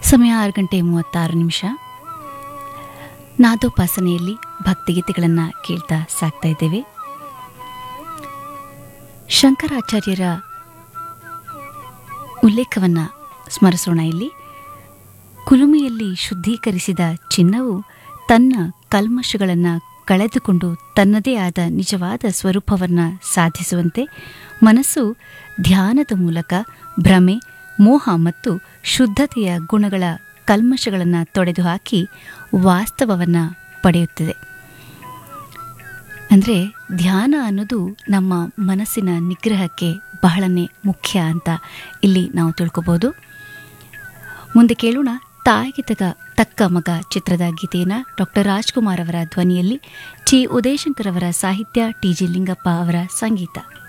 ಸಮಯ ಆರು ಗಂಟೆ ಮೂವತ್ತಾರು ನಿಮಿಷ ನಾದೋಪಾಸನೆಯಲ್ಲಿ ಭಕ್ತಿಗೀತೆಗಳನ್ನು ಕೇಳ್ತಾ ಸಾಕ್ತಾ ಇದ್ದೇವೆ ಶಂಕರಾಚಾರ್ಯರ ಉಲ್ಲೇಖವನ್ನು ಸ್ಮರಿಸೋಣ ಇಲ್ಲಿ ಕುಲುಮೆಯಲ್ಲಿ ಶುದ್ಧೀಕರಿಸಿದ ಚಿನ್ನವು ತನ್ನ ಕಲ್ಮಶಗಳನ್ನು ಕಳೆದುಕೊಂಡು ತನ್ನದೇ ಆದ ನಿಜವಾದ ಸ್ವರೂಪವನ್ನು ಸಾಧಿಸುವಂತೆ ಮನಸ್ಸು ಧ್ಯಾನದ ಮೂಲಕ ಭ್ರಮೆ ಮೋಹ ಮತ್ತು ಶುದ್ಧತೆಯ ಗುಣಗಳ ಕಲ್ಮಶಗಳನ್ನು ತೊಡೆದುಹಾಕಿ ವಾಸ್ತವವನ್ನು ಪಡೆಯುತ್ತದೆ ಅಂದರೆ ಧ್ಯಾನ ಅನ್ನೋದು ನಮ್ಮ ಮನಸ್ಸಿನ ನಿಗ್ರಹಕ್ಕೆ ಬಹಳನೇ ಮುಖ್ಯ ಅಂತ ಇಲ್ಲಿ ನಾವು ತಿಳ್ಕೊಬೋದು ಮುಂದೆ ಕೇಳೋಣ ತಾಯಿಗೆ ತಗ ತಕ್ಕ ಮಗ ಚಿತ್ರದ ಗೀತೆಯನ್ನು ಡಾಕ್ಟರ್ ರಾಜ್ಕುಮಾರ್ ಅವರ ಧ್ವನಿಯಲ್ಲಿ ಟಿ ಉದಯಶಂಕರ್ ಅವರ ಸಾಹಿತ್ಯ ಟಿ ಜಿ ಲಿಂಗಪ್ಪ ಅವರ ಸಂಗೀತ